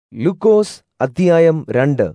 ലുക്കോസ് അധ്യായം രണ്ട്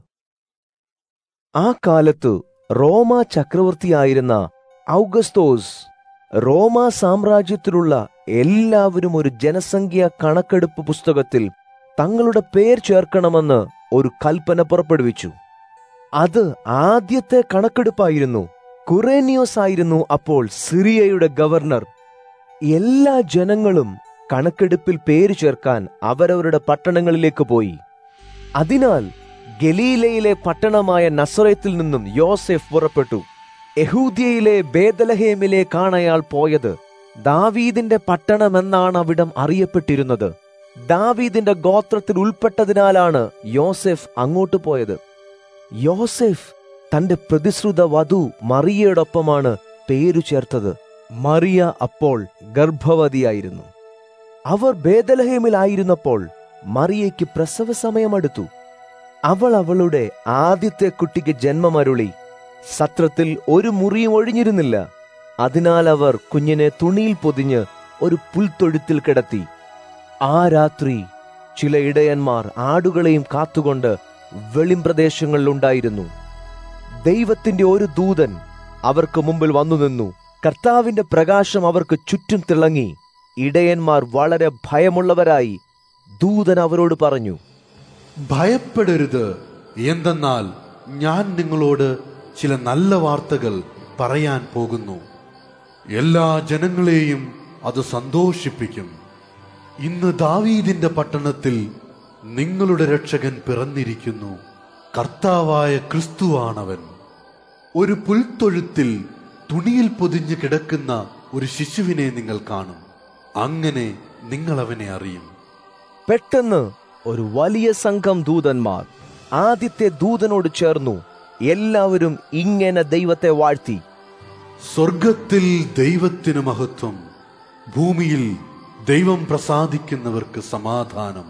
ആ കാലത്തു റോമ ചക്രവർത്തിയായിരുന്ന ഔഗസ്തോസ് റോമ സാമ്രാജ്യത്തിലുള്ള എല്ലാവരും ഒരു ജനസംഖ്യ കണക്കെടുപ്പ് പുസ്തകത്തിൽ തങ്ങളുടെ പേർ ചേർക്കണമെന്ന് ഒരു കൽപ്പന പുറപ്പെടുവിച്ചു അത് ആദ്യത്തെ കണക്കെടുപ്പായിരുന്നു കുറേനിയോസ് ആയിരുന്നു അപ്പോൾ സിറിയയുടെ ഗവർണർ എല്ലാ ജനങ്ങളും കണക്കെടുപ്പിൽ പേര് ചേർക്കാൻ അവരവരുടെ പട്ടണങ്ങളിലേക്ക് പോയി അതിനാൽ ഗലീലയിലെ പട്ടണമായ നസറേത്തിൽ നിന്നും യോസെഫ് പുറപ്പെട്ടു യഹൂദ്യയിലെ ബേദലഹേമിലേക്കാണ് അയാൾ പോയത് ദാവീദിന്റെ പട്ടണമെന്നാണ് അവിടം അറിയപ്പെട്ടിരുന്നത് ദാവീദിന്റെ ഗോത്രത്തിൽ ഉൾപ്പെട്ടതിനാലാണ് യോസെഫ് അങ്ങോട്ട് പോയത് യോസെഫ് തന്റെ പ്രതിശ്രുത വധു മറിയയോടൊപ്പമാണ് പേരു ചേർത്തത് മറിയ അപ്പോൾ ഗർഭവതിയായിരുന്നു അവർ ബേദലഹേമിലായിരുന്നപ്പോൾ മറിയയ്ക്ക് പ്രസവ സമയമടുത്തു അവൾ അവളുടെ ആദ്യത്തെ കുട്ടിക്ക് ജന്മമരുളി സത്രത്തിൽ ഒരു മുറിയും ഒഴിഞ്ഞിരുന്നില്ല അതിനാൽ അവർ കുഞ്ഞിനെ തുണിയിൽ പൊതിഞ്ഞ് ഒരു പുൽത്തൊഴുത്തിൽ കിടത്തി ആ രാത്രി ചില ഇടയന്മാർ ആടുകളെയും കാത്തുകൊണ്ട് വെളിംപ്രദേശങ്ങളിലുണ്ടായിരുന്നു ദൈവത്തിന്റെ ഒരു ദൂതൻ അവർക്ക് മുമ്പിൽ വന്നു നിന്നു കർത്താവിന്റെ പ്രകാശം അവർക്ക് ചുറ്റും തിളങ്ങി ഇടയന്മാർ വളരെ ഭയമുള്ളവരായി ദൂതൻ അവരോട് പറഞ്ഞു ഭയപ്പെടരുത് എന്തെന്നാൽ ഞാൻ നിങ്ങളോട് ചില നല്ല വാർത്തകൾ പറയാൻ പോകുന്നു എല്ലാ ജനങ്ങളെയും അത് സന്തോഷിപ്പിക്കും ഇന്ന് ദാവീദിന്റെ പട്ടണത്തിൽ നിങ്ങളുടെ രക്ഷകൻ പിറന്നിരിക്കുന്നു കർത്താവായ ക്രിസ്തുവാണവൻ ഒരു പുൽത്തൊഴുത്തിൽ തുണിയിൽ പൊതിഞ്ഞു കിടക്കുന്ന ഒരു ശിശുവിനെ നിങ്ങൾ കാണും അങ്ങനെ നിങ്ങൾ അവനെ അറിയും പെട്ടെന്ന് ഒരു വലിയ സംഘം ദൂതന്മാർ ആദ്യത്തെ ദൂതനോട് ചേർന്നു എല്ലാവരും ഇങ്ങനെ ദൈവത്തെ വാഴ്ത്തി സ്വർഗത്തിൽ ദൈവത്തിന് മഹത്വം ഭൂമിയിൽ ദൈവം പ്രസാദിക്കുന്നവർക്ക് സമാധാനം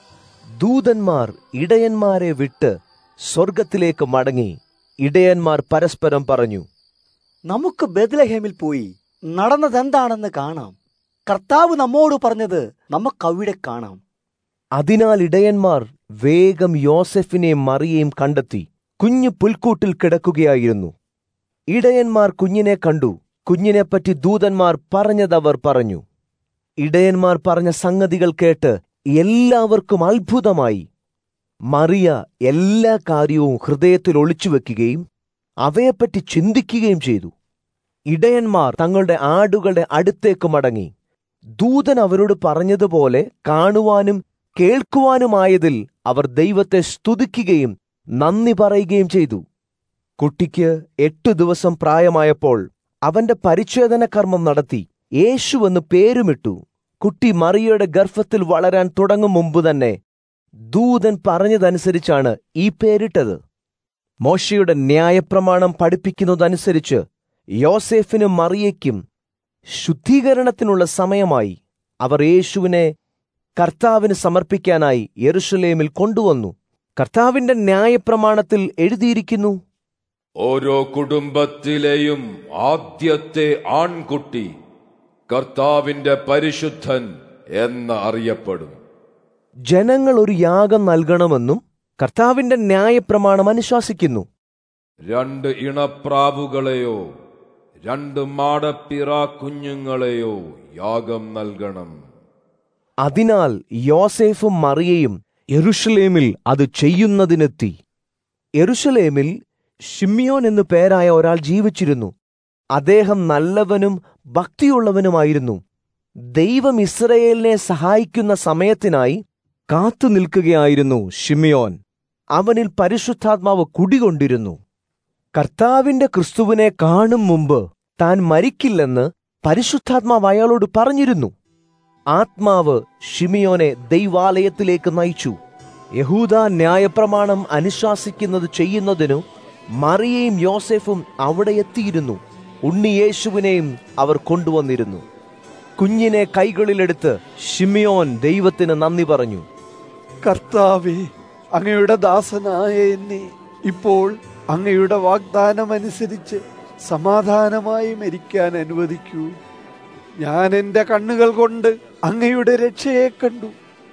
ദൂതന്മാർ ഇടയന്മാരെ വിട്ട് സ്വർഗത്തിലേക്ക് മടങ്ങി ഇടയന്മാർ പരസ്പരം പറഞ്ഞു നമുക്ക് ബെത്ലഹേമിൽ പോയി നടന്നതെന്താണെന്ന് കാണാം കർത്താവ് നമ്മോട് പറഞ്ഞത് നമുക്കവിടെ കാണാം അതിനാൽ ഇടയന്മാർ വേഗം യോസെഫിനെയും മറിയെയും കണ്ടെത്തി കുഞ്ഞ് പുൽക്കൂട്ടിൽ കിടക്കുകയായിരുന്നു ഇടയന്മാർ കുഞ്ഞിനെ കണ്ടു കുഞ്ഞിനെപ്പറ്റി ദൂതന്മാർ പറഞ്ഞതവർ പറഞ്ഞു ഇടയന്മാർ പറഞ്ഞ സംഗതികൾ കേട്ട് എല്ലാവർക്കും അത്ഭുതമായി മറിയ എല്ലാ കാര്യവും ഹൃദയത്തിൽ ഒളിച്ചുവെക്കുകയും അവയെപ്പറ്റി ചിന്തിക്കുകയും ചെയ്തു ഇടയന്മാർ തങ്ങളുടെ ആടുകളുടെ അടുത്തേക്ക് മടങ്ങി ദൂതൻ അവരോട് പറഞ്ഞതുപോലെ കാണുവാനും കേൾക്കുവാനുമായതിൽ അവർ ദൈവത്തെ സ്തുതിക്കുകയും നന്ദി പറയുകയും ചെയ്തു കുട്ടിക്ക് എട്ടു ദിവസം പ്രായമായപ്പോൾ അവന്റെ പരിച്ഛേദന കർമ്മം നടത്തി യേശുവെന്ന് പേരുമിട്ടു കുട്ടി മറിയയുടെ ഗർഭത്തിൽ വളരാൻ തുടങ്ങും മുമ്പ് തന്നെ ദൂതൻ പറഞ്ഞതനുസരിച്ചാണ് ഈ പേരിട്ടത് മോശയുടെ ന്യായപ്രമാണം പഠിപ്പിക്കുന്നതനുസരിച്ച് യോസേഫിനും മറിയയ്ക്കും ശുദ്ധീകരണത്തിനുള്ള സമയമായി അവർ യേശുവിനെ കർത്താവിന് സമർപ്പിക്കാനായി യെറുഷലേമിൽ കൊണ്ടുവന്നു കർത്താവിന്റെ ന്യായപ്രമാണത്തിൽ എഴുതിയിരിക്കുന്നു ഓരോ കുടുംബത്തിലെയും ആദ്യത്തെ ആൺകുട്ടി കർത്താവിന്റെ പരിശുദ്ധൻ എന്ന് അറിയപ്പെടും ജനങ്ങൾ ഒരു യാഗം നൽകണമെന്നും കർത്താവിന്റെ ന്യായപ്രമാണം അനുശാസിക്കുന്നു രണ്ട് ഇണപ്രാവുകളെയോ രണ്ട് മാടപ്പിറ കുഞ്ഞുങ്ങളെയോ യാഗം നൽകണം അതിനാൽ യോസേഫും മറിയയും യെറുഷലേമിൽ അത് ചെയ്യുന്നതിനെത്തി യെറുഷലേമിൽ ഷിമ്യോൻ എന്നു പേരായ ഒരാൾ ജീവിച്ചിരുന്നു അദ്ദേഹം നല്ലവനും ഭക്തിയുള്ളവനുമായിരുന്നു ദൈവം ഇസ്രയേലിനെ സഹായിക്കുന്ന സമയത്തിനായി കാത്തു നിൽക്കുകയായിരുന്നു ഷിമിയോൻ അവനിൽ പരിശുദ്ധാത്മാവ് കുടികൊണ്ടിരുന്നു കർത്താവിന്റെ ക്രിസ്തുവിനെ കാണും മുമ്പ് താൻ മരിക്കില്ലെന്ന് പരിശുദ്ധാത്മാവ് അയാളോട് പറഞ്ഞിരുന്നു ആത്മാവ് ഷിമിയോനെ ദൈവാലയത്തിലേക്ക് നയിച്ചു യഹൂദ ന്യായപ്രമാണം അനുശാസിക്കുന്നത് ചെയ്യുന്നതിനു മറിയയും യോസെഫും അവിടെ എത്തിയിരുന്നു ഉണ്ണിയേശുവിനെയും അവർ കൊണ്ടുവന്നിരുന്നു കുഞ്ഞിനെ കൈകളിലെടുത്ത് ഷിമിയോൻ ദൈവത്തിന് നന്ദി പറഞ്ഞു കർത്താവെ അങ്ങയുടെ ദാസനായ എന്നെ ഇപ്പോൾ അങ്ങയുടെ വാഗ്ദാനമനുസരിച്ച് സമാധാനമായി മരിക്കാൻ അനുവദിക്കൂ ഞാൻ എൻ്റെ കണ്ണുകൾ കൊണ്ട് അങ്ങയുടെ രക്ഷയെ കണ്ടു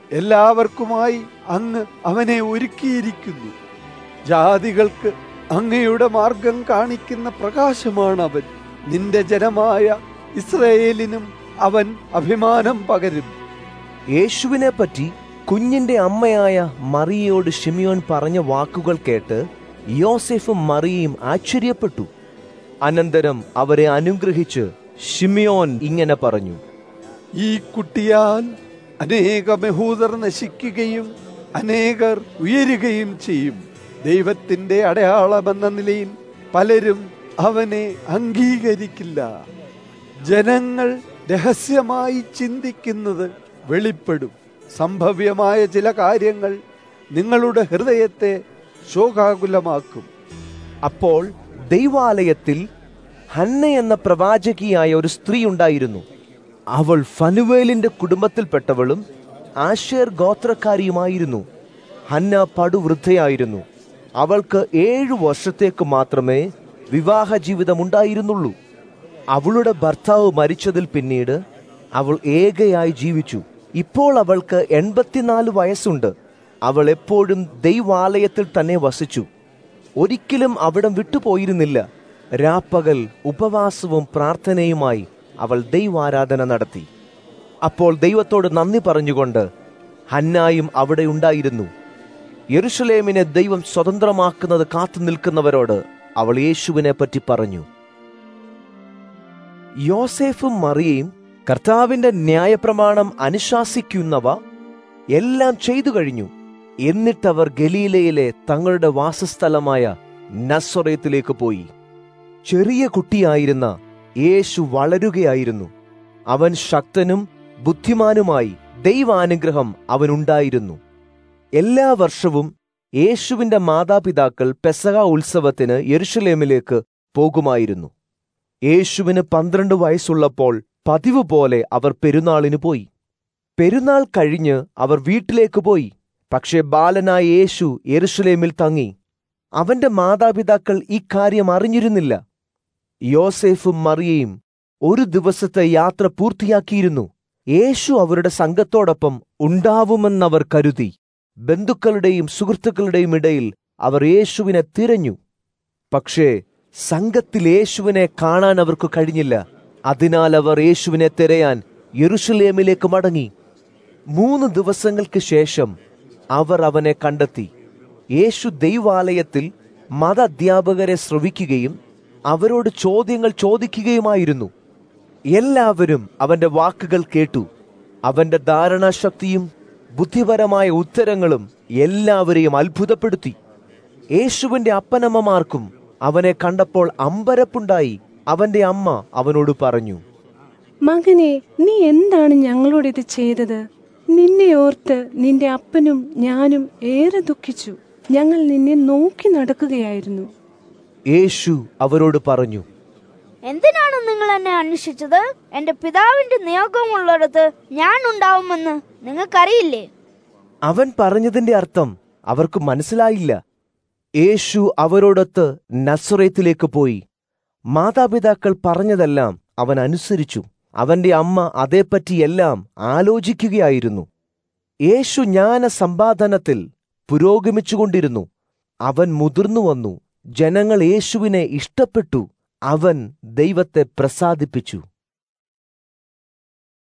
എല്ലാവർക്കുമായി അങ്ങ് അവനെ ഒരുക്കിയിരിക്കുന്നു ജാതികൾക്ക് അങ്ങയുടെ മാർഗം കാണിക്കുന്ന പ്രകാശമാണ് അവൻ നിന്റെ ജനമായ ഇസ്രയേലിനും അവൻ അഭിമാനം പകരും യേശുവിനെ പറ്റി കുഞ്ഞിന്റെ അമ്മയായ മറിയയോട് ഷിമിയോൻ പറഞ്ഞ വാക്കുകൾ കേട്ട് യോസെഫും മറിയയും ആശ്ചര്യപ്പെട്ടു അനന്തരം അവരെ അനുഗ്രഹിച്ച് ഷിമിയോൻ ഇങ്ങനെ പറഞ്ഞു ഈ കുട്ടിയാൽ അനേക ബഹൂദർ നശിക്കുകയും അനേകർ ഉയരുകയും ചെയ്യും ദൈവത്തിന്റെ അടയാളമെന്ന നിലയിൽ പലരും അവനെ അംഗീകരിക്കില്ല ജനങ്ങൾ രഹസ്യമായി ചിന്തിക്കുന്നത് വെളിപ്പെടും സംഭവ്യമായ ചില കാര്യങ്ങൾ നിങ്ങളുടെ ഹൃദയത്തെ ശോകാകുലമാക്കും അപ്പോൾ ദൈവാലയത്തിൽ ഹന്ന എന്ന പ്രവാചകിയായ ഒരു സ്ത്രീ ഉണ്ടായിരുന്നു അവൾ ഫനുവേലിന്റെ കുടുംബത്തിൽപ്പെട്ടവളും ആഷേർ ഗോത്രക്കാരിയുമായിരുന്നു ഹന്ന പടുവൃദ്ധയായിരുന്നു അവൾക്ക് ഏഴു വർഷത്തേക്ക് മാത്രമേ വിവാഹ ജീവിതം ഉണ്ടായിരുന്നുള്ളൂ അവളുടെ ഭർത്താവ് മരിച്ചതിൽ പിന്നീട് അവൾ ഏകയായി ജീവിച്ചു ഇപ്പോൾ അവൾക്ക് എൺപത്തിനാല് വയസ്സുണ്ട് അവൾ എപ്പോഴും ദൈവാലയത്തിൽ തന്നെ വസിച്ചു ഒരിക്കലും അവിടം വിട്ടുപോയിരുന്നില്ല രാപ്പകൽ ഉപവാസവും പ്രാർത്ഥനയുമായി അവൾ ദൈവാരാധന നടത്തി അപ്പോൾ ദൈവത്തോട് നന്ദി പറഞ്ഞുകൊണ്ട് ഹന്നായും അവിടെ ഉണ്ടായിരുന്നു യെരുഷലേമിനെ ദൈവം സ്വതന്ത്രമാക്കുന്നത് കാത്തു നിൽക്കുന്നവരോട് അവൾ യേശുവിനെ പറ്റി പറഞ്ഞു യോസേഫും മറിയയും കർത്താവിന്റെ ന്യായപ്രമാണം അനുശാസിക്കുന്നവ എല്ലാം ചെയ്തു കഴിഞ്ഞു എന്നിട്ടവർ ഗലീലയിലെ തങ്ങളുടെ വാസസ്ഥലമായ നസ്വറയത്തിലേക്ക് പോയി ചെറിയ കുട്ടിയായിരുന്ന യേശു വളരുകയായിരുന്നു അവൻ ശക്തനും ബുദ്ധിമാനുമായി ദൈവാനുഗ്രഹം അവനുണ്ടായിരുന്നു എല്ലാ വർഷവും യേശുവിന്റെ മാതാപിതാക്കൾ പെസഹ ഉത്സവത്തിന് യെരുഷലേമിലേക്ക് പോകുമായിരുന്നു യേശുവിന് പന്ത്രണ്ട് വയസ്സുള്ളപ്പോൾ പതിവ് പോലെ അവർ പെരുന്നാളിന് പോയി പെരുന്നാൾ കഴിഞ്ഞ് അവർ വീട്ടിലേക്ക് പോയി പക്ഷേ ബാലനായ യേശു യെരുഷലേമിൽ തങ്ങി അവന്റെ മാതാപിതാക്കൾ ഇക്കാര്യം അറിഞ്ഞിരുന്നില്ല യോസേഫും മറിയയും ഒരു ദിവസത്തെ യാത്ര പൂർത്തിയാക്കിയിരുന്നു യേശു അവരുടെ സംഘത്തോടൊപ്പം ഉണ്ടാവുമെന്നവർ കരുതി ബന്ധുക്കളുടെയും സുഹൃത്തുക്കളുടെയും ഇടയിൽ അവർ യേശുവിനെ തിരഞ്ഞു പക്ഷേ സംഘത്തിൽ യേശുവിനെ കാണാൻ അവർക്ക് കഴിഞ്ഞില്ല അതിനാൽ അവർ യേശുവിനെ തിരയാൻ യെറുഷലേമിലേക്ക് മടങ്ങി മൂന്ന് ദിവസങ്ങൾക്ക് ശേഷം അവർ അവനെ കണ്ടെത്തി യേശു ദൈവാലയത്തിൽ മത അധ്യാപകരെ ശ്രവിക്കുകയും അവരോട് ചോദ്യങ്ങൾ ചോദിക്കുകയുമായിരുന്നു എല്ലാവരും അവന്റെ വാക്കുകൾ കേട്ടു അവന്റെ ധാരണാശക്തിയും ബുദ്ധിപരമായ ഉത്തരങ്ങളും എല്ലാവരെയും അത്ഭുതപ്പെടുത്തി യേശുവിന്റെ അപ്പനമ്മമാർക്കും അവനെ കണ്ടപ്പോൾ അമ്പരപ്പുണ്ടായി അവന്റെ അമ്മ അവനോട് പറഞ്ഞു മകനെ നീ എന്താണ് ഞങ്ങളോട് ഇത് ചെയ്തത് നിന്നെ ഓർത്ത് നിന്റെ അപ്പനും ഞാനും ഏറെ ദുഃഖിച്ചു ഞങ്ങൾ നിന്നെ നോക്കി നടക്കുകയായിരുന്നു യേശു അവരോട് പറഞ്ഞു എന്തിനാണ് നിങ്ങൾ എന്നെ അന്വേഷിച്ചത് എന്റെ പിതാവിന്റെ നിയോഗമുള്ളിടത്ത് ഞാൻ ഉണ്ടാവുമെന്ന് നിങ്ങൾക്കറിയില്ലേ അവൻ പറഞ്ഞതിന്റെ അർത്ഥം അവർക്ക് മനസ്സിലായില്ല യേശു അവരോടൊത്ത് നസ്രേത്തിലേക്ക് പോയി മാതാപിതാക്കൾ പറഞ്ഞതെല്ലാം അവൻ അനുസരിച്ചു അവന്റെ അമ്മ അതേപ്പറ്റിയെല്ലാം ആലോചിക്കുകയായിരുന്നു യേശു ജ്ഞാന സമ്പാദനത്തിൽ പുരോഗമിച്ചുകൊണ്ടിരുന്നു അവൻ മുതിർന്നു വന്നു ജനങ്ങൾ യേശുവിനെ ഇഷ്ടപ്പെട്ടു അവൻ ദൈവത്തെ പ്രസാദിപ്പിച്ചു